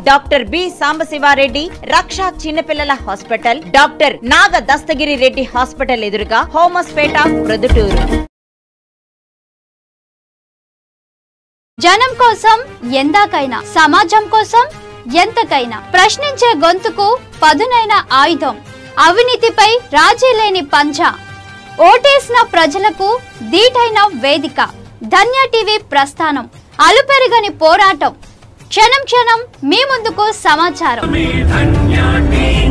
doctor B Sambasiva Reddy Raksha చిన్నపిల్లల hospital doctor Naga Dastagiri Reddy hospital ఎదురుగా హోమస్పేట ప్రొద్దుటూరు జనం కోసం ఎందాకైనా సమాజం కోసం ఎంతకైనా ప్రశ్నించే గొంతుకు పదునైన ఆయుధం అవినీతిపై రాజీ లేని పంచ ఓటేసిన ప్రజలకు దీటైన వేదిక ధన్య టీవీ ప్రస్థానం అలుపెరగని పోరాటం క్షణం క్షణం మీ ముందుకు సమాచారం ధన్య టీవీ